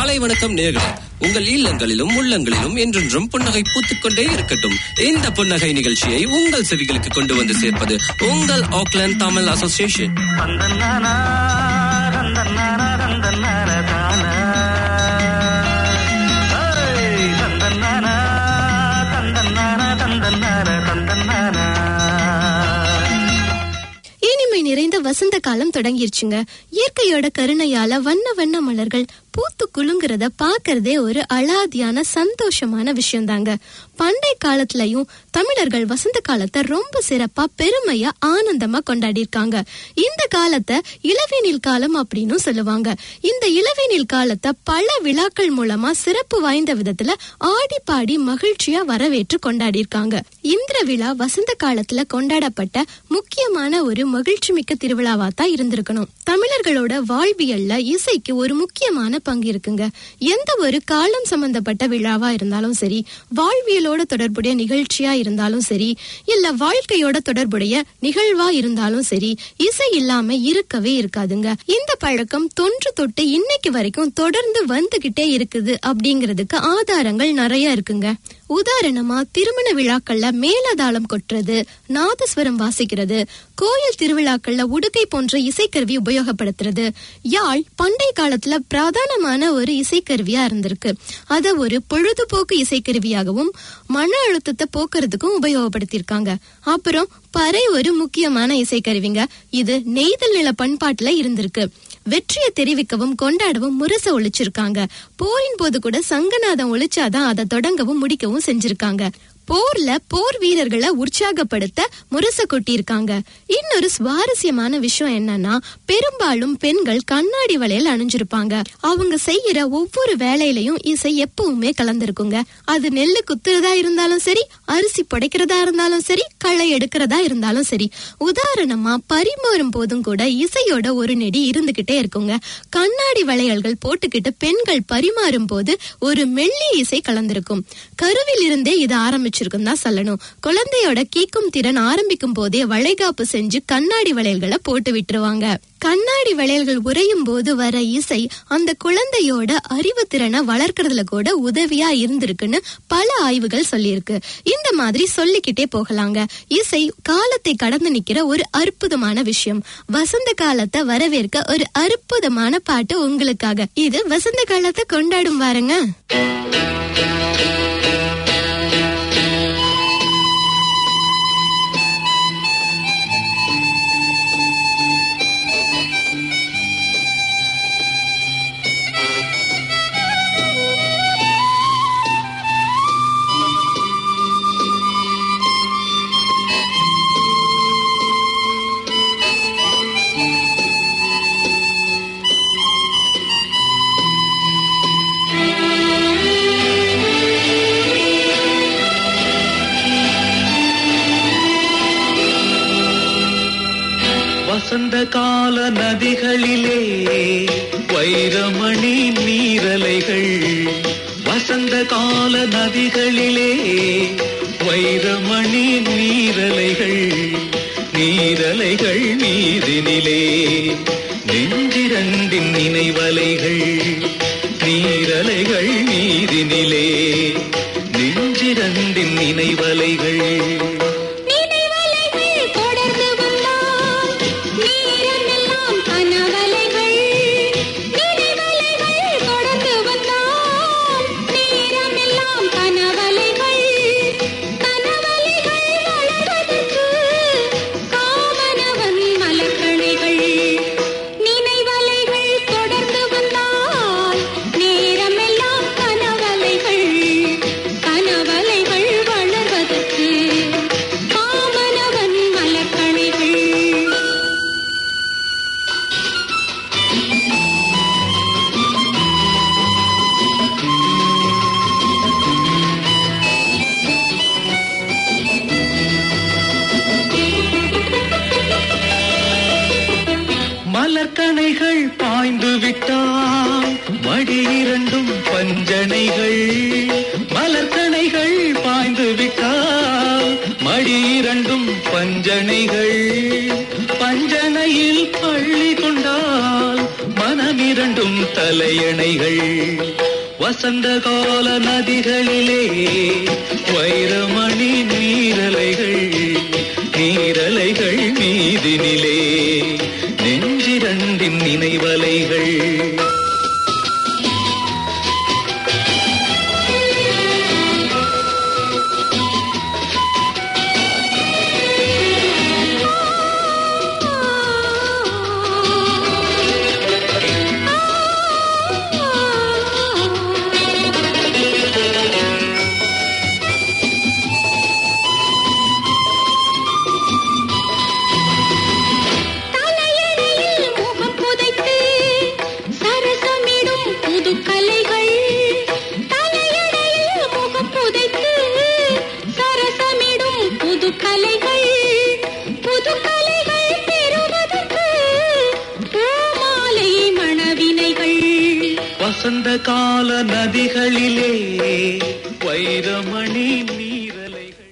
காலை வணக்கம் நேர்களே உங்கள் இல்லங்களிலும் உள்ளங்களிலும் என்றென்றும் புன்னகை பூத்துக்கொண்டே இருக்கட்டும் இந்த புன்னகை நிகழ்ச்சியை உங்கள் செவிகளுக்கு கொண்டு வந்து சேர்ப்பது உங்கள் ஆக்லாந்து தமிழ் அசோசியேஷன் தந்தன்னானா தந்தன்னானா தந்தன்னானா தானா ஏய், தந்தன்னானா தந்தன்னானா தந்தன்னானா தந்தன்னானா இனிமை நிறைந்த வசந்த காலம் தொடங்கிருச்சுங்க இயற்கையோட கருணையால வண்ண வண்ண மலர்கள் பூத்து குலுங்குறத பாக்குறதே ஒரு அலாதியான சந்தோஷமான விஷயம் தாங்க பண்டைய காலத்துலயும் தமிழர்கள் வசந்த காலத்தை ரொம்ப சிறப்பா பெருமையா ஆனந்தமா கொண்டாடி இருக்காங்க இந்த காலத்தை இளவேனில் காலம் அப்படின்னு சொல்லுவாங்க இந்த இளவேனில் காலத்தை பல விழாக்கள் மூலமா சிறப்பு வாய்ந்த விதத்துல ஆடி பாடி மகிழ்ச்சியா வரவேற்று கொண்டாடி இருக்காங்க இந்திர விழா வசந்த காலத்துல கொண்டாடப்பட்ட முக்கியமான ஒரு மகிழ்ச்சி மிக்க திருவிழாவா தான் இருந்திருக்கணும் தமிழர்களோட வாழ்வியல்ல இசைக்கு ஒரு முக்கியமான பங்கு இருக்குங்க எந்த ஒரு காலம் சம்பந்தப்பட்ட விழாவா இருந்தாலும் சரி வாழ்வியலோட தொடர்புடைய நிகழ்ச்சியா இருந்தாலும் சரி இல்ல வாழ்க்கையோட தொடர்புடைய நிகழ்வா இருந்தாலும் சரி இசை இல்லாம இருக்கவே இருக்காதுங்க இந்த பழக்கம் தொன்று தொட்டு இன்னைக்கு வரைக்கும் தொடர்ந்து வந்துகிட்டே இருக்குது அப்படிங்கிறதுக்கு ஆதாரங்கள் நிறைய இருக்குங்க உதாரணமா திருமண விழாக்கள்ல மேலதாளம் கொட்டுறது நாதஸ்வரம் வாசிக்கிறது கோயில் திருவிழாக்கள்ல உடுக்கை போன்ற இசைக்கருவி உபயோகப்படுத்துறது யாழ் பண்டைய காலத்துல பிரதானமான ஒரு இசைக்கருவியா இருந்திருக்கு அத ஒரு பொழுதுபோக்கு இசைக்கருவியாகவும் மன அழுத்தத்தை போக்குறதுக்கும் உபயோகப்படுத்தியிருக்காங்க அப்புறம் பறை ஒரு முக்கியமான இசைக்கருவிங்க இது நெய்தல் நில பண்பாட்டுல இருந்திருக்கு வெற்றியை தெரிவிக்கவும் கொண்டாடவும் முரச ஒழிச்சிருக்காங்க போரின் போது கூட சங்கநாதம் ஒழிச்சாதான் அதை தொடங்கவும் முடிக்கவும் செஞ்சிருக்காங்க போர்ல போர் வீரர்களை உற்சாகப்படுத்த முரச கொட்டியிருக்காங்க இன்னொரு சுவாரஸ்யமான விஷயம் என்னன்னா பெரும்பாலும் பெண்கள் கண்ணாடி வளையல் அணிஞ்சிருப்பாங்க அவங்க செய்யற ஒவ்வொரு வேலையிலையும் இசை எப்பவுமே கலந்திருக்குங்க அது நெல்லு குத்துறதா இருந்தாலும் சரி அரிசி புடைக்கிறதா இருந்தாலும் சரி களை எடுக்கிறதா இருந்தாலும் சரி உதாரணமா பரிமாறும் போதும் கூட இசையோட ஒரு நெடி இருந்துகிட்டே இருக்குங்க கண்ணாடி வளையல்கள் போட்டுக்கிட்டு பெண்கள் பரிமாறும் போது ஒரு மெல்லிய இசை கலந்திருக்கும் கருவில் இருந்தே இது ஆரம்பிச்சிருக்கும் தான் சொல்லணும் குழந்தையோட கீக்கும் திறன் ஆரம்பிக்கும் போதே வளைகாப்பு செஞ்சு கண்ணாடி வளையல்களை போட்டு விட்டுருவாங்க கண்ணாடி வளையல்கள் உறையும் போது வர இசை அந்த குழந்தையோட அறிவு திறனை வளர்க்கறதுல கூட உதவியா இருந்திருக்குன்னு பல ஆய்வுகள் சொல்லியிருக்கு இந்த மாதிரி சொல்லிக்கிட்டே போகலாங்க இசை காலத்தை கடந்து நிக்கிற ஒரு அற்புதமான விஷயம் வசந்த காலத்தை வரவேற்க ஒரு அற்புதமான பாட்டு உங்களுக்காக இது வசந்த காலத்தை கொண்டாடும் பாருங்க வசந்த கால நதிகளிலே வைரமணி நீரலைகள் வசந்த கால நதிகளிலே வைரமணி நீரலைகள் நீரலைகள் நீரினிலே நெஞ்சிரண்டின் நினைவலைகள் நீரலைகள் நீரினிலே நெஞ்சிரண்டின் நினைவலைகள் நினைவலைகள் தொடர்ந்து வந்தால் நேரமெல்லாம் கனவலைகள் நினைவலைகள் தொடர்ந்து வந்தால் நேரமெல்லாம் கனவலைகள் கனவலைகள் வளர்வதற்கு காமனவன் மலக்கணைகள் நினைவலைகள் தொடர்ந்து வந்தால் நேரமெல்லாம் கனவலைகள் கனவலைகள் வளர்வதற்கு காமனவன் மலக்கணைகள் மலர்கணைகள் பாய்ந்து விட்டால் மடி இரண்டும் பஞ்சனைகள் மலர்கணைகள் பாய்ந்து விட்டால் மடி இரண்டும் பஞ்சனைகள் பஞ்சனையில் பள்ளி கொண்டால் மனமிர இரண்டும் தலையணைகள் வசந்த கால நதிகளிலே வைரமணி நீரலைகள் நீரலைகள் மீதினிலே நெஞ்சிரண்டின் நினைவலைகள் தலையணையில் முகம் புதைத்து சரசமிடும் புது கலைகள் தலையணையில் முகம் புதைத்து சரசமிடும் புது கலைகள் புது கலைகள் பெறுவதற்கு பூமாலை மணவினைகள் வசந்த கால நதிகளிலே வைரமணி நீரலைகள்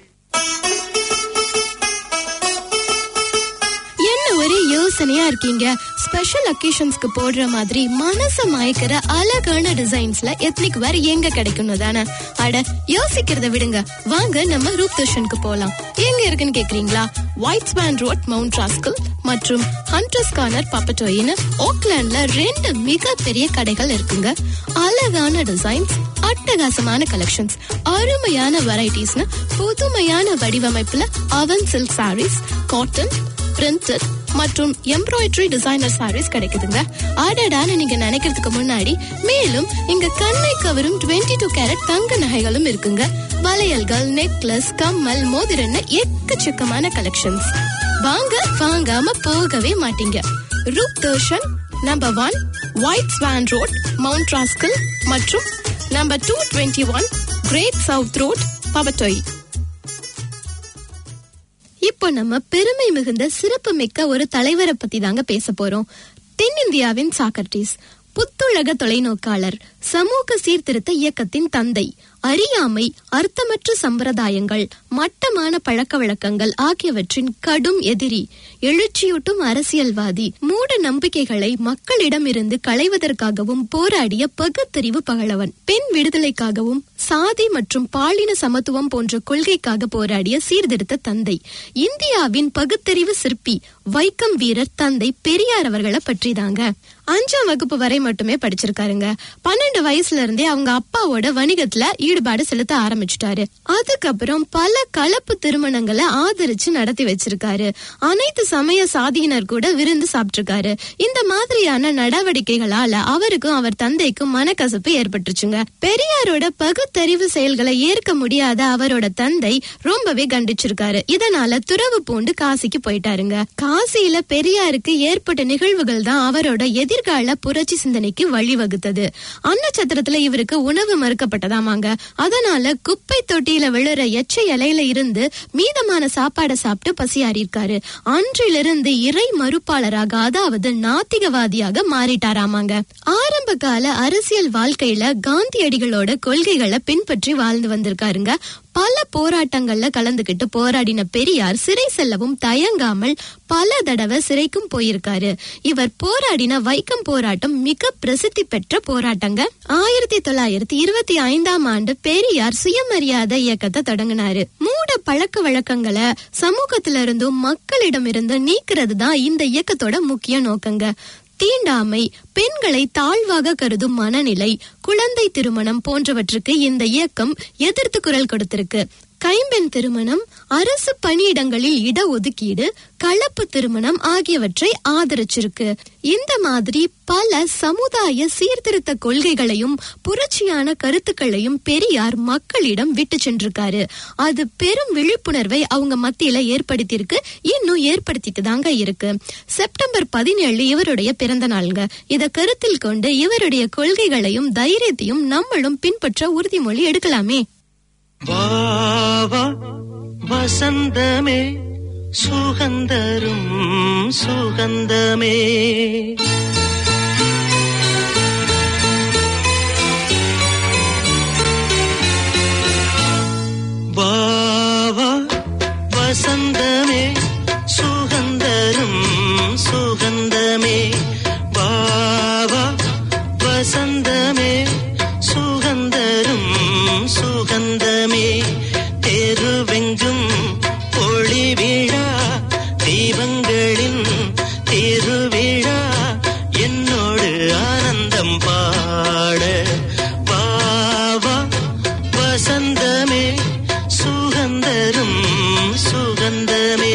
என்ன ஒரு யோசனையா இருக்கீங்க ஸ்பெஷல் அக்கேஷன்ஸ்க்கு போடுற மாதிரி மனச மயக்கிற அழகான டிசைன்ஸ்ல எத்னிக் வேர் எங்க கிடைக்கணும் தானே அட யோசிக்கிறத விடுங்க வாங்க நம்ம ரூப் தர்ஷனுக்கு போலாம் எங்க இருக்குன்னு கேக்குறீங்களா white swan road mount Roskill மற்றும் ஹண்டர்ஸ் கார்னர் பப்பட்டோயின்னு ஓக்லாண்ட்ல ரெண்டு மிகப்பெரிய கடைகள் இருக்குங்க அழகான டிசைன்ஸ் அட்டகாசமான கலெக்ஷன்ஸ் அருமையான வெரைட்டிஸ்னு புதுமையான வடிவமைப்புல அவன் சில்க் சாரீஸ் காட்டன் பிரிண்டட் மற்றும் எம்ப்ராய்டரி டிசைனர் சாரீஸ் கிடைக்குதுங்க ஆடாடான்னு நீங்க நினைக்கிறதுக்கு முன்னாடி மேலும் இங்க கண்ணை கவரும் 22 டூ கேரட் தங்க நகைகளும் இருக்குங்க வளையல்கள் நெக்லஸ் கம்மல் மோதிரன்னு எக்கச்சக்கமான கலெக்ஷன்ஸ் வாங்க வாங்காம போகவே மாட்டீங்க Roop Darshan number one White Swan Road mount Roskill மற்றும் number two twenty one Great South Road Papatoetoe இப்போ நம்ம பெருமை மிகுந்த சிறப்பு மிக்க ஒரு தலைவரை பத்தி தாங்க பேச போறோம் தென்னிந்தியாவின் சாக்ரட்டிஸ் புத்துலக தொலைநோக்காளர் சமூக சீர்திருத்த இயக்கத்தின் தந்தை அறியாமை அர்த்தமற்ற சம்பிரதாயங்கள் மட்டமான பழக்க வழக்கங்கள் ஆகியவற்றின் கடும் எதிரி எழுச்சியூட்டும் அரசியல்வாதி மூட நம்பிக்கைகளை மக்களிடமிருந்து களைவதற்காகவும் போராடிய பகுத்தறிவு பகலவன் பெண் விடுதலைக்காகவும் சாதி மற்றும் பாலின சமத்துவம் போன்ற கொள்கைக்காக போராடிய சீர்திருத்த தந்தை இந்தியாவின் பகுத்தறிவு சிற்பி வைக்கம் வீரர் தந்தை பெரியார் அவர்களை பற்றிதாங்க அஞ்சாம் வகுப்பு வரை மட்டுமே படிச்சிருக்காருங்க பன்னெண்டு வயசுல இருந்தே அவங்க அப்பாவோட வணிகத்துல ஈடுபாடு செலுத்த ஆரம்பிச்சிட்டாரு அதுக்கப்புறம் பல கலப்பு திருமணங்களை ஆதரிச்சு நடத்தி வச்சிருக்காரு அனைத்து சமய சாதியினர் கூட விருந்து சாப்பிட்டிருக்காரு இந்த மாதிரியான நடவடிக்கைகளால அவருக்கும் அவர் தந்தைக்கும் மனக்கசப்பு ஏற்பட்டுச்சுங்க பெரியாரோட பகுத்தறிவு செயல்களை ஏற்க முடியாத அவரோட தந்தை ரொம்பவே கண்டிச்சிருக்காரு இதனால துறவு பூண்டு காசிக்கு போயிட்டாருங்க காசியில பெரியாருக்கு ஏற்பட்ட நிகழ்வுகள் தான் அவரோட எதிர்கால புரட்சி சிந்தனைக்கு வழிவகுத்தது அன்னச்சத்திரத்துல இவருக்கு உணவு மறுக்கப்பட்டதாமாங்க அதனால குப்பை தொட்டியில விழுற எச்ச இலையில இருந்து மீதமான சாப்பாடை சாப்பிட்டு பசியாறியிருக்காரு அன்றிலிருந்து இறை மறுப்பாளராக அதாவது நாத்திகவாதியாக மாறிட்டாராமாங்க ஆரம்ப கால அரசியல் வாழ்க்கையில காந்தியடிகளோட கொள்கைகளை பின்பற்றி வாழ்ந்து வந்திருக்காருங்க பல போராட்டங்கள்ல கலந்துகிட்டு போராடின பெரியார் சிறை செல்லவும் தயங்காமல் பல தடவை சிறைக்கும் போயிருக்காரு இவர் போராடின வைக்கம் போராட்டம் மிக பிரசித்தி பெற்ற போராட்டங்க ஆயிரத்தி தொள்ளாயிரத்தி இருபத்தி ஐந்தாம் ஆண்டு பெரியார் சுயமரியாதை இயக்கத்தை தொடங்கினாரு மூட பழக்க வழக்கங்களை சமூகத்தில இருந்தும் மக்களிடம் இருந்து நீக்கிறது தான் இந்த இயக்கத்தோட முக்கிய நோக்கங்க தீண்டாமை பெண்களை தாழ்வாக கருதும் மனநிலை குழந்தை திருமணம் போன்றவற்றுக்கு இந்த இயக்கம் எதிர்த்து குரல் கொடுத்திருக்கு கைம்பெண் திருமணம் அரசு பணியிடங்களில் இடஒதுக்கீடு கலப்பு திருமணம் ஆகியவற்றை ஆதரிச்சிருக்கு இந்த மாதிரி பல சமுதாய சீர்திருத்த கொள்கைகளையும் புரட்சியான கருத்துக்களையும் பெரியார் மக்களிடம் விட்டு சென்றிருக்காரு அது பெரும் விழிப்புணர்வை அவங்க மத்தியில ஏற்படுத்தியிருக்கு இன்னும் ஏற்படுத்திட்டு தாங்க இருக்கு செப்டம்பர் பதினேழு இவருடைய பிறந்த நாளுங்க இத கருத்தில் கொண்டு இவருடைய கொள்கைகளையும் தைரியத்தையும் நம்மளும் பின்பற்ற உறுதிமொழி எடுக்கலாமே வாவா வசந்தமே சுகந்தரும் சுகந்தமே வாவா வசந்தமே சுகந்தரும் சுகந்தமே வாவா ஆனந்தம் பாட வா வா வசந்தமே சுகந்தரும் சுகந்தமே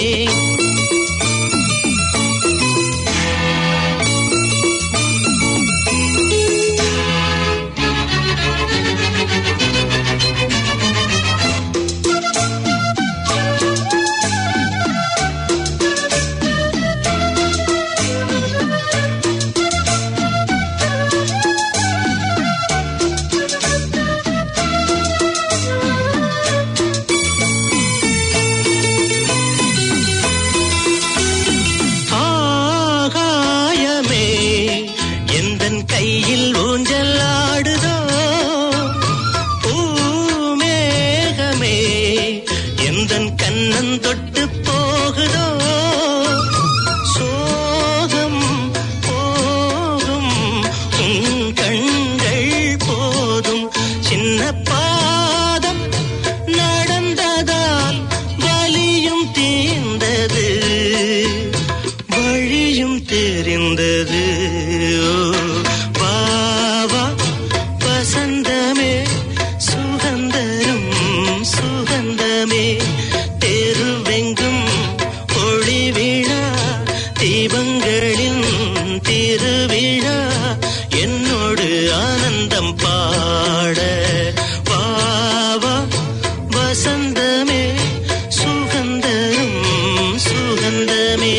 ஆகாயமே எந்தன் கையில் ஊஞ்சல் ஆடுதோ பூமேகமே எந்தன் கண்ணன் தொட்டு போகுதோ சோகம் போகும் உன் கண்கள் போதும் சின்ன பாதம் நடந்ததால் வலியும் தீர்ந்தது வழியும் தெரிந்தது ஓ, வா வா வசந்தமே சுகந்தரும் சுகந்தமே தெருவெங்கும் ஒளி விழா தீபங்களின் திருவிழா என்னோடு ஆனந்தம் பாட வா வா வசந்தமே சுகந்தரும் சுகந்தமே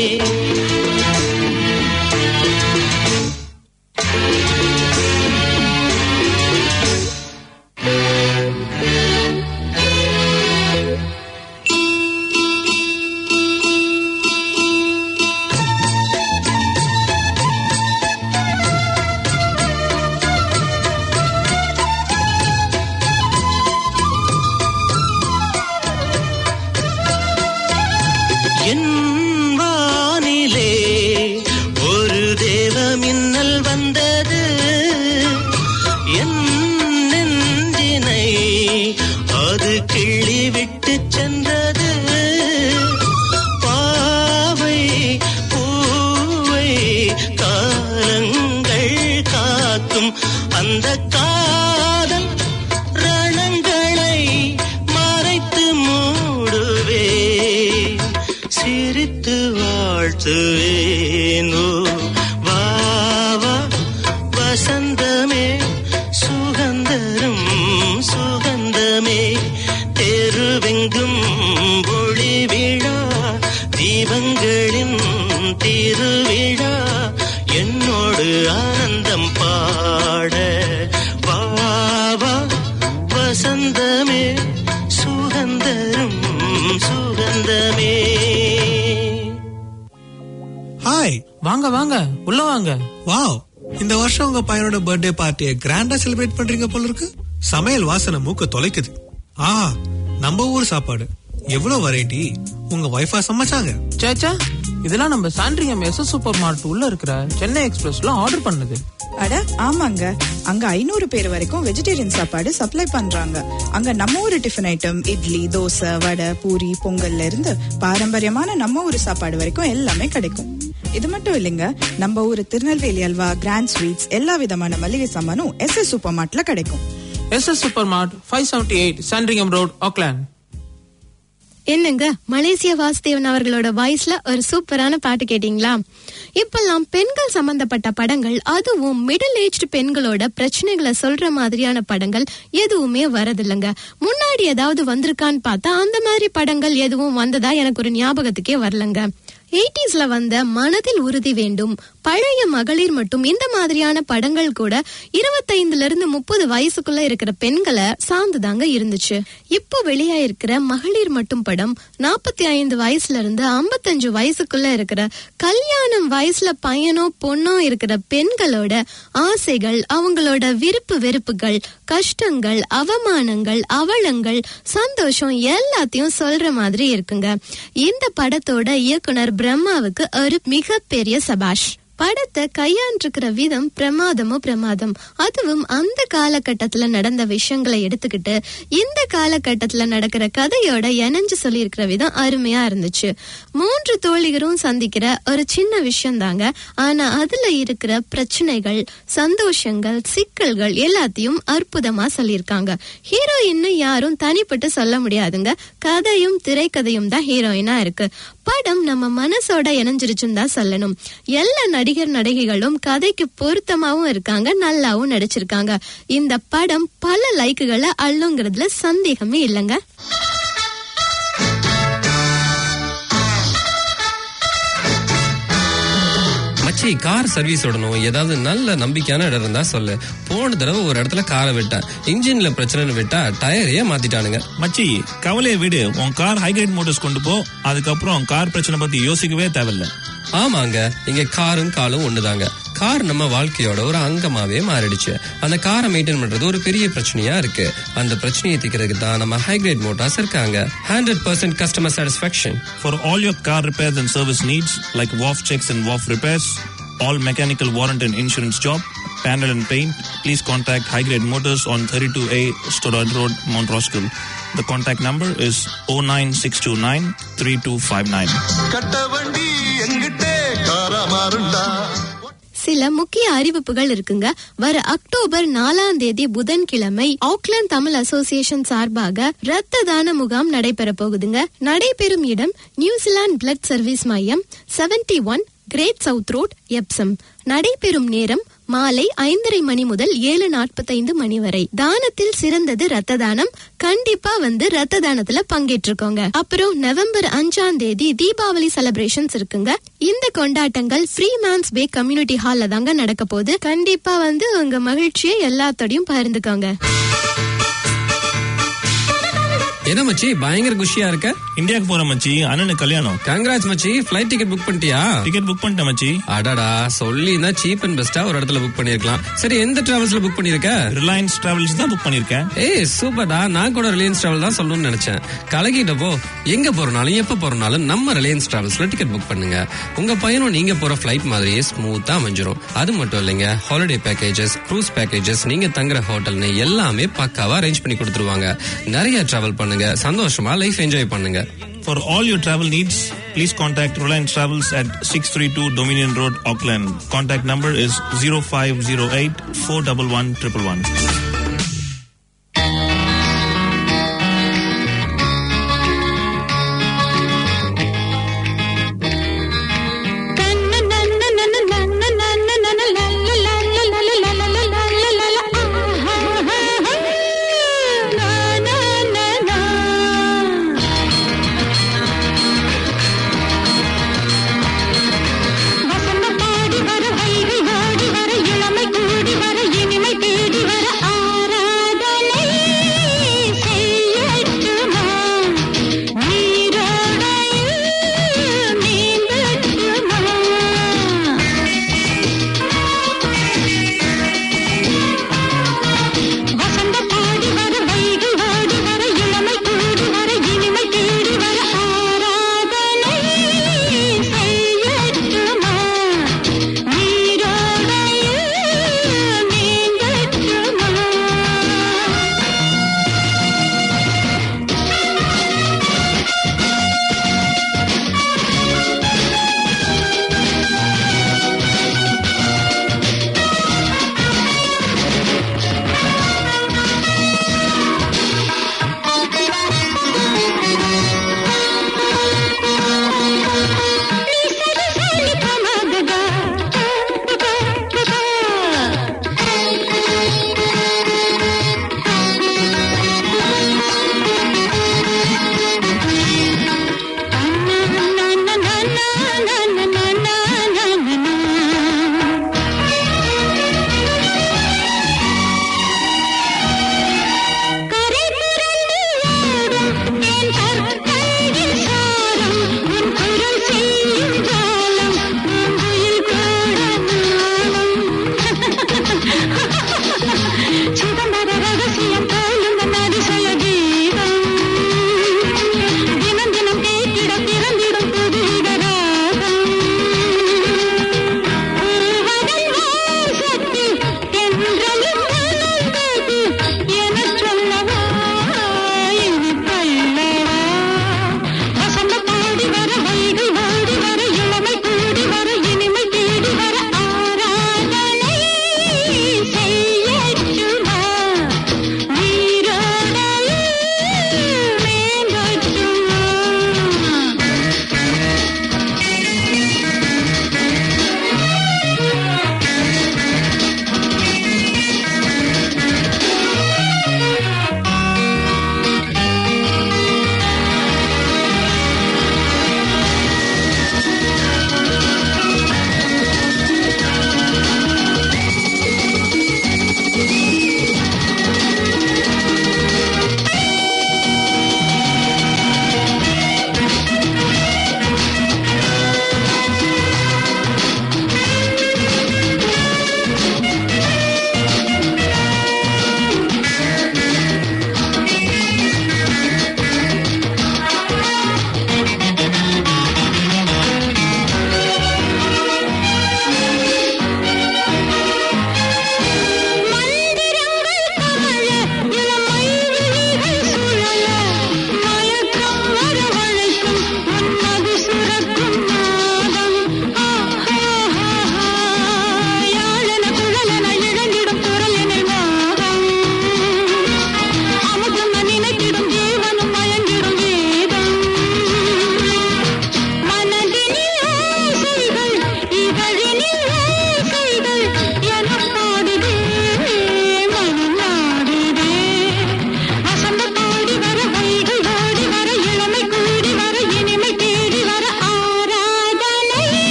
என் வானிலே ஒரு தேவ மின்னல் வந்தது என் நெஞ்சினை அது கிள்ளி விட்டு சென்றது பாவை பூவை காலங்கள் காக்கும் அந்த காதல் ரணங்களை மறைத்து மூடுவே சிரித்து வாழ்த்துவேன் ஓ வா வா வசந்தமே சுகந்தரும் சுகந்தமே தெருவெங்கும் ஒளி விழா தீபங்களின் திருவிழா என்னோடு ஆனந்தம் பாட வா வா வசந்தமே சுகந்தரும் சுகந்தமே ஹாய் வாங்க வாங்க உள்ள வாங்க வாவ் இந்த வருஷம் உங்க பையனோட பர்த்டே பார்ட்டியை கிராண்டா செலிப்ரேட் பண்றீங்க போல இருக்கு சமையல் வாசனை மூக்க தொலைக்குது ஆ நம்ம ஊர் சாப்பாடு எவ்வளவு வெரைட்டி உங்க வைஃபா சமைச்சாங்க சேச்சா இதெல்லாம் நம்ம சாண்ட்ரியம் எஸ் சூப்பர் மார்ட் உள்ள இருக்கிற சென்னை எக்ஸ்பிரஸ்ல ஆர்டர் பண்ணது அட ஆமாங்க அங்க ஐநூறு பேர் வரைக்கும் வெஜிடேரியன் சாப்பாடு சப்ளை பண்றாங்க அங்க நம்ம ஊரு டிஃபன் ஐட்டம் இட்லி தோசை வடை பூரி பொங்கல்ல இருந்து பாரம்பரியமான நம்ம ஊரு சாப்பாடு வரைக்கும் எல்லாமே கிடைக்கும் இது மட்டும் இல்லைங்க நம்ம ஊரு திருநெல்வேலி அல்வா கிராண்ட் ஸ்வீட்ஸ் எல்லா விதமான மளிகை சாமானும் எஸ் எஸ் சூப்பர் மார்ட்ல கிடைக்கும் S S Super Mart five seventy eight Sandringham Road Auckland என்னங்க மலேசியா வாசுதேவன் அவர்களோட வாய்ஸ்ல ஒரு சூப்பரான பாட்டு கேட்டீங்களா இப்பெல்லாம் பெண்கள் சம்பந்தப்பட்ட படங்கள் அதுவும் மிடில் ஏஜ்டு பெண்களோட பிரச்சனைகளை சொல்ற மாதிரியான படங்கள் எதுவுமே வரதில்லைங்க முன்னாடி ஏதாவது வந்திருக்கான்னு பார்த்தா அந்த மாதிரி படங்கள் எதுவும் வந்ததா எனக்கு ஒரு ஞாபகத்துக்கே வரலங்க எயிட்டிஸ்ல வந்த மனதில் உறுதி வேண்டும் பழைய மகளிர் மட்டும் இந்த மாதிரியான படங்கள் கூட இருபத்தைந்துல இருந்து முப்பது வயசுக்குள்ள இருக்கிற பெண்களை சார்ந்துதாங்க இருந்துச்சு இப்போ வெளியாயிருக்கிற மகளிர் மட்டும் படம் நாற்பத்தி ஐந்து வயசுல இருந்து ஐம்பத்தஞ்சு வயசுக்குள்ள இருக்கிற கல்யாணம் வயசுல பையனோ பொண்ணோ இருக்கிற பெண்களோட ஆசைகள் அவங்களோட விருப்பு வெறுப்புகள் கஷ்டங்கள் அவமானங்கள் அவலங்கள் சந்தோஷம் எல்லாத்தையும் சொல்ற மாதிரி இருக்குங்க இந்த படத்தோட இயக்குனர் பிரம்மாவுக்கு ஒரு மிகப்பெரிய சபாஷ் படத்தை கையாண்டிருக்கிற விதம் பிரமாதமோ பிரமாதம் அதுவும் அந்த காலகட்டத்துல நடந்த விஷயங்களை எடுத்துக்கிட்டு இந்த காலகட்டத்துல நடக்கிற கதையோட இணைஞ்சு சொல்லியிருக்கிற விதம் அருமையா இருந்துச்சு மூன்று தோழிகரும் சந்திக்கிற ஒரு சின்ன விஷயம் தாங்க ஆனா அதுல இருக்கிற பிரச்சனைகள் சந்தோஷங்கள் சிக்கல்கள் எல்லாத்தையும் அற்புதமா சொல்லியிருக்காங்க ஹீரோயின்னு யாரும் தனிப்பட்டு சொல்ல முடியாதுங்க கதையும் திரைக்கதையும் தான் ஹீரோயினா இருக்கு படம் நம்ம மனசோட இணைஞ்சிருச்சுன்னு தான் சொல்லணும் எல்லா நடிகர் நடிகைகளும் கதைக்கு பொருத்தமாவும் இருக்காங்க நல்லாவும் நடிச்சிருக்காங்க இந்த படம் பல லைக்குகளை அள்ளுங்கிறதுல சந்தேகமே இல்லைங்க மச்சி கார் சர்வீஸ் விடணும் ஏதாவது நல்ல நம்பிக்கையான இடம் இருந்தா சொல்லு போன தடவை ஒரு இடத்துல காரை விட்டேன் இன்ஜின்ல பிரச்சனைன்னு விட்டா டயரையே மாத்திட்டானுங்க மச்சி கவலையை விடு உன் கார் ஹைகிரேட் மோட்டர்ஸ் கொண்டு போ அதுக்கப்புறம் கார் பிரச்சனை பத்தி யோசிக்கவே தேவையில்ல ஆமாங்க இங்க காரும் காலும் ஒண்ணுதாங்க கார் நம்ம வாழ்க்கையோட ஒரு அங்கமாவே மாறிடுச்சு அந்த காரை மெயின்டைன் பண்றது ஒரு பெரிய பிரச்சனையா இருக்கு அந்த பிரச்சனையை தீக்கிறதுக்கு தான் நம்ம ஹைகிரேட் மோட்டார்ஸ் இருக்காங்க hundred percent customer satisfaction For all your car repairs and service needs, like WAF checks and WAF repairs, all mechanical warrant and insurance job, panel and paint, please contact High Grade Motors on 32A Storad Road, Mount Roskill. The contact number is 09629 3259. கட்ட வண்டி எங்கிட்டே காரமாறுண்டா சில முக்கிய அறிவிப்புகள் இருக்குங்க வர October நாலாம் தேதி புதன்கிழமை ஆக்லாந்து தமிழ் அசோசியேஷன் சார்பாக ரத்த தான முகாம் நடைபெற போகுதுங்க நடைபெறும் இடம் நியூசிலாந்து பிளட் சர்வீஸ் மையம் 71 one Great South Road Epsom நடைபெறும் நேரம் மாலை ஐந்தரை மணி முதல் ஏழு நாற்பத்தைந்து மணி வரை தானத்தில் சிறந்தது ரத்த தானம் கண்டிப்பா வந்து ரத்த தானத்துல பங்கேற்றுக்கோங்க அப்புறம் நவம்பர் அஞ்சாம் தேதி தீபாவளி செலிப்ரேஷன்ஸ் இருக்குங்க இந்த கொண்டாட்டங்கள் ஃப்ரீ மேன்ஸ் பே கம்யூனிட்டி ஹால்ல தாங்க நடக்க போகுது கண்டிப்பா வந்து உங்க மகிழ்ச்சியை எல்லாத்தோடையும் பகிர்ந்துக்கோங்க என்ன மச்சி பயங்கர குஷியா இருக்க இந்தியாவுக்கு போற மச்சி அண்ணனுக்கு கல்யாணம் கங்கராஜ் மச்சி ஃபிளைட் டிக்கெட் புக் பண்ணிட்டியா டிக்கெட் புக் பண்ணிட்டேன் மச்சி அடடா சொல்லி சீப் அண்ட் பெஸ்டா ஒரு இடத்துல புக் பண்ணிருக்கலாம் சரி எந்த டிராவல்ஸ்ல புக் பண்ணிருக்க ரிலையன்ஸ் டிராவல்ஸ் தான் புக் பண்ணிருக்கேன் ஏய் சூப்பர்டா நான் கூட ரிலையன்ஸ் டிராவல் தான் சொல்லணும்னு நினைச்சேன் கலகிட்டப்போ எங்க போறனாலும் எப்ப போறனாலும் நம்ம ரிலையன்ஸ் டிராவல்ஸ்ல டிக்கெட் புக் பண்ணுங்க உங்க பையனும் நீங்க போற ஃபிளைட் மாதிரியே ஸ்மூத்தா அமைஞ்சிரும் அது மட்டும் இல்லைங்க ஹாலிடே பேக்கேஜஸ் க்ரூஸ் பேக்கேஜஸ் நீங்க தங்குற ஹோட்டல்னு எல்லாமே பக்காவா அரேஞ்ச் பண்ணி கொடுத்துருவாங்க நிறைய டிராவல் பண்ணுங்க சந்தோஷமா லைஃப் என்ஜாய் பண்ணுங்க For all your travel needs, please contact Reliance Travels at 632 Dominion Road, Auckland. Contact number is 0508 411 111. வசந்தம் பாடி வர வைகை ஆடி வர இளமை கூடி வர இனிமை தேடி வர ஆ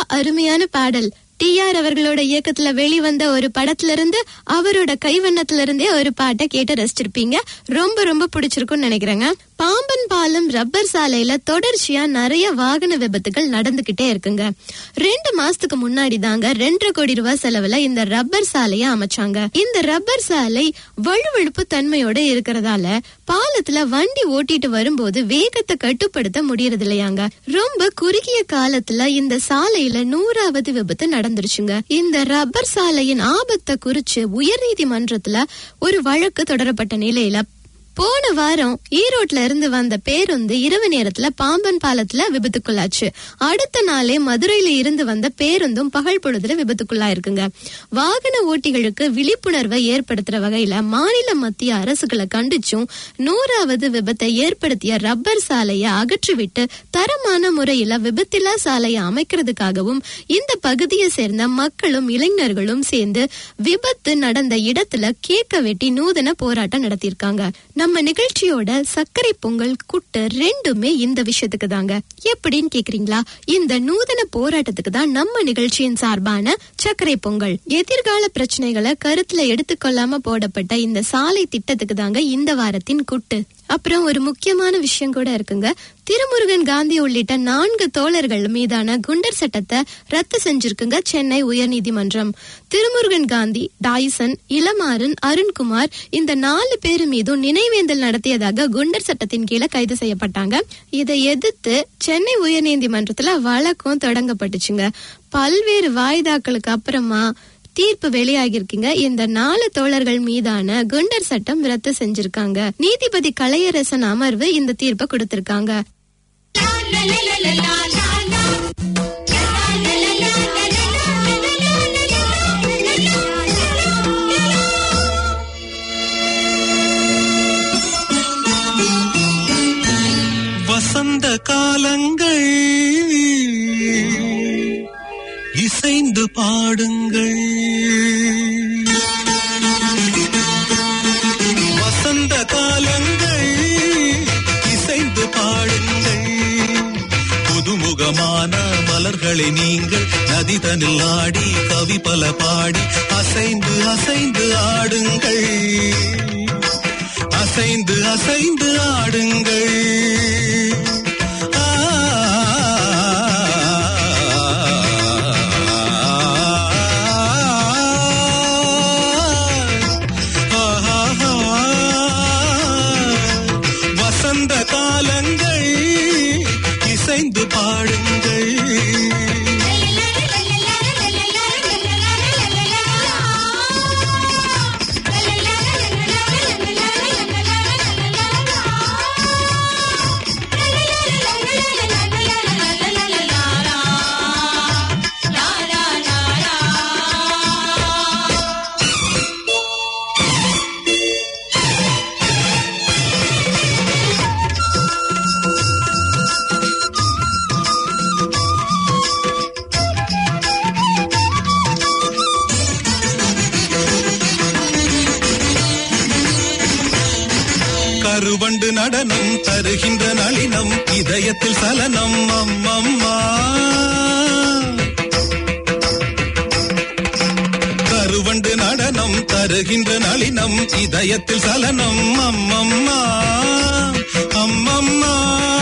அருமையான பாடல் டி ஆர் அவர்களோட இயக்கத்துல வெளிவந்த ஒரு படத்துல இருந்து அவரோட கைவண்ணத்துல இருந்தே ஒரு பாட்டை கேட்டு ரசிச்சிருப்பீங்க ரொம்ப ரொம்ப பிடிச்சிருக்கும்னு நினைக்கிறேங்க பாம்பன் பாலம் ரப்பர் சாலையில தொடர்ச்சியா நிறைய வாகன விபத்துகள் நடந்துகிட்டே இருக்குங்க ரெண்டு மாசத்துக்கு முன்னாடி தாங்க ரெண்டரை கோடி ரூபாய் செலவுல இந்த ரப்பர் சாலையை அமைச்சாங்க இந்த ரப்பர் சாலை வழுவழுப்பு தன்மையோட இருக்கிறதால பாலத்துல வண்டி ஓட்டிட்டு வரும்போது வேகத்தை கட்டுப்படுத்த முடியறது இல்லையாங்க ரொம்ப குறுகிய காலத்துல இந்த சாலையில நூறாவது விபத்து நடந்துருச்சுங்க இந்த ரப்பர் சாலையின் ஆபத்தை குறிச்சு உயர்நீதிமன்றத்துல ஒரு வழக்கு தொடரப்பட்ட நிலையில போன வாரம் ஈரோட்ல இருந்து வந்த பேருந்து இரவு நேரத்துல பாம்பன் பாலத்துல விபத்துக்குள்ளாச்சு அடுத்த நாளே மதுரையில இருந்து வந்த பேருந்தும் பகல் பொழுதுல விபத்துக்குள்ளாயிருக்குங்க வாகன ஓட்டிகளுக்கு விழிப்புணர்வை ஏற்படுத்துற வகையில மாநில மத்திய அரசுகளை கண்டிச்சும் நூறாவது விபத்தை ஏற்படுத்திய ரப்பர் சாலையை அகற்றிவிட்டு தரமான முறையில விபத்தில்லா சாலையை அமைக்கிறதுக்காகவும் இந்த பகுதியை சேர்ந்த மக்களும் இளைஞர்களும் சேர்ந்து விபத்து நடந்த இடத்துல கேக்க வெட்டி நூதன போராட்டம் நடத்தியிருக்காங்க நம்ம நிகழ்ச்சியோட சர்க்கரை பொங்கல் குட்டு ரெண்டுமே இந்த விஷயத்துக்கு தாங்க எப்படின்னு கேக்குறீங்களா இந்த நூதன போராட்டத்துக்கு தான் நம்ம நிகழ்ச்சியின் சார்பான சர்க்கரை பொங்கல் எதிர்கால பிரச்சனைகளை கருத்துல எடுத்துக்கொள்ளாம போடப்பட்ட இந்த சாலை திட்டத்துக்கு தாங்க இந்த வாரத்தின் குட்டு அப்புறம் ஒரு முக்கியமான விஷயம் கூட இருக்குங்க திருமுருகன் காந்தி உள்ளிட்ட நான்கு தோழர்கள் மீதான குண்டர் சட்டத்தை ரத்து செஞ்சிருக்குங்க சென்னை உயர்நீதிமன்றம் திருமுருகன் காந்தி டாய்சன் இளமாறன் அருண்குமார் இந்த நாலு பேர் மீதும் நினைவேந்தல் நடத்தியதாக குண்டர் சட்டத்தின் கீழே கைது செய்யப்பட்டாங்க இதை எதிர்த்து சென்னை உயர்நீதிமன்றத்துல வழக்கம் தொடங்கப்பட்டுச்சுங்க பல்வேறு வாய்தாக்களுக்கு அப்புறமா தீர்ப்பு வெளியாகிருக்குங்க இந்த நாலு தோழர்கள் மீதான குண்டர் சட்டம் ரத்து செஞ்சிருக்காங்க நீதிபதி கலையரசன் அமர்வு இந்த தீர்ப்பை கொடுத்திருக்காங்க வசந்த காலங்கள் இசைந்து பாடுங்கள் வசந்த காலங்கள் இசைந்து பாடுங்கள் புதுமுகமான மலர்களை நீங்கள் நதிதனில் ஆடி கவி பல பாடி அசைந்து அசைந்து ஆடுங்கள் அசைந்து அசைந்து ஆடுங்கள் ஆ, வசந்த காலங்கள் இசைந்து பாடுங்கள் கருவண்டு நடனம் தருகின்ற நளினம் இதயத்தில் சலனம் அம்மம்மா கருவண்டு நடனம் தருகின்ற நளினம் இதயத்தில் சலனம் அம்மம்மா அம்மம்மா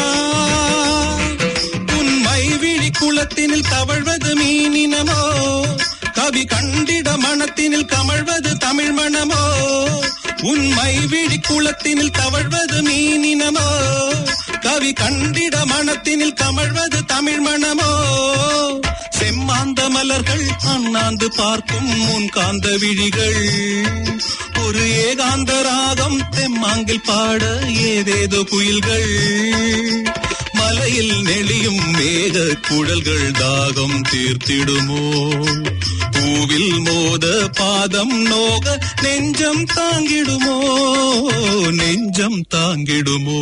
உன் மைவிழி குளத்தினில் தவழ்வது மீனினமோ கவி கண்டிட மனத்தினில் கமழ்வது தமிழ் மணமோ உன் மைவிழி குளத்தினில் தவழ்வது மீனினமோ கவி கண்டிட மனத்தினில் கமழ்வது தமிழ் மணமோ செம்மாந்த மலர்கள் அண்ணாந்து பார்க்கும் முன் காந்த விழிகள் ஒரு ஏகாந்த ராகம் தெம்மாங்கில் பாட ஏதேதோ குயில்கள் மலையில் நெளியும் மேக குழல்கள் தாகம் தீர்த்திடுமோ பூவில் மோத பாதம் நோக நெஞ்சம் தாங்கிடுமோ நெஞ்சம் தாங்கிடுமோ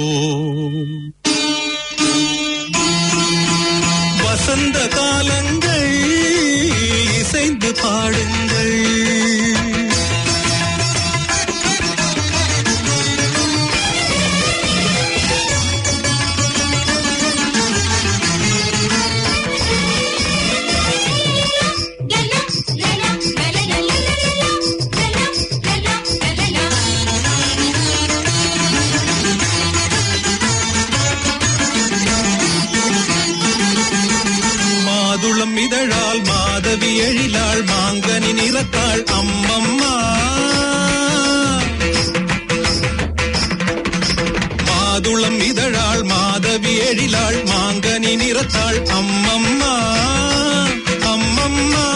வசந்த காலங்கள் இசைந்து பாடுங்கள் இதழால் மாதவி எழிலாள் மாங்கனி நிறத்தாள் அம்மம்மா மாதுளம் இதழாள் மாதவி எழிலாள் மாங்கனி நிறத்தாள் அம்மம்மா அம்மம்மா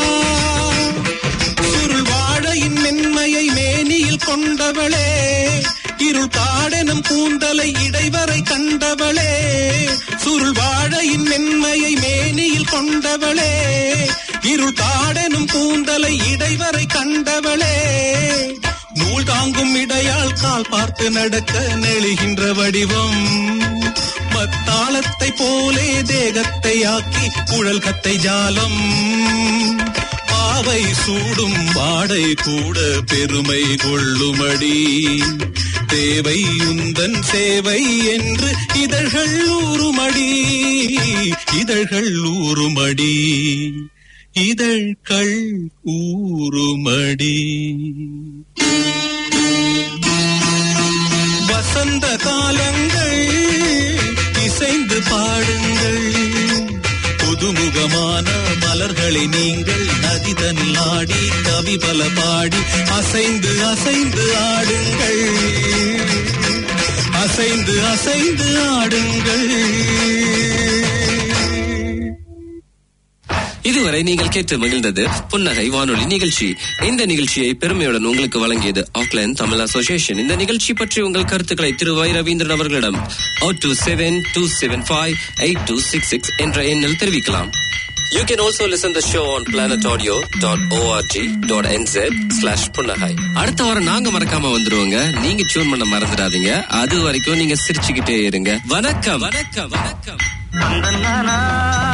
சுருள் வாழையின் மென்மையை மேனியில் கொண்டவளே இருள் காடெனும் கூந்தலை இடைவரை கண்டவளே சுருள் வாழையின் மென்மையை மேனியில் கொண்டவளே இருள் காடெனும் கூந்தலை இடைவரை கண்டவளே நூல் தாங்கும் இடையால் கால் பார்த்து நடக்க நெழுகின்ற வடிவம் மத்தாளத்தை போலே தேகத்தை ஆக்கி குழல் கத்தை ஜாலம் பாவை சூடும் வாடை கூட பெருமை கொள்ளுமடி தேவை உந்தன் சேவை என்று இதழ்கள் ஊறுமடி இதழ்கள் ஊறுமடி இதழ்கள் ஊறுமடி வசந்த காலங்கள் இசைந்து பாடுங்கள் புதுமுகமான மலர்களை நீங்கள் நதிதனில் ஆடி கவி பல பாடி அசைந்து அசைந்து ஆடுங்கள் அசைந்து அசைந்து ஆடுங்கள் இதுவரை நீங்கள் கேட்டு மகிழ்ந்தது புன்னகை வானொலி நிகழ்ச்சி இந்த நிகழ்ச்சியை பெருமையுடன் உங்களுக்கு வழங்கியது ஆக்லாந்து தமிழ் அசோசியேஷன் இந்த நிகழ்ச்சி பற்றி உங்கள் கருத்துக்களை திரு வை ரவீந்திரன் அவர்களிடம் two seven two seven five eight two six six என்ற எண்ணில் தெரிவிக்கலாம் You can also listen the show on planetaudio.org.nz slash புன்னகை அடுத்த வாரம் நாங்க மறக்காம வந்துருவோங்க நீங்க டியூன் பண்ண மறந்துடாதீங்க அது வரைக்கும் நீங்க சிரிச்சுக்கிட்டே இருங்க வணக்கம் வணக்கம் வணக்கம்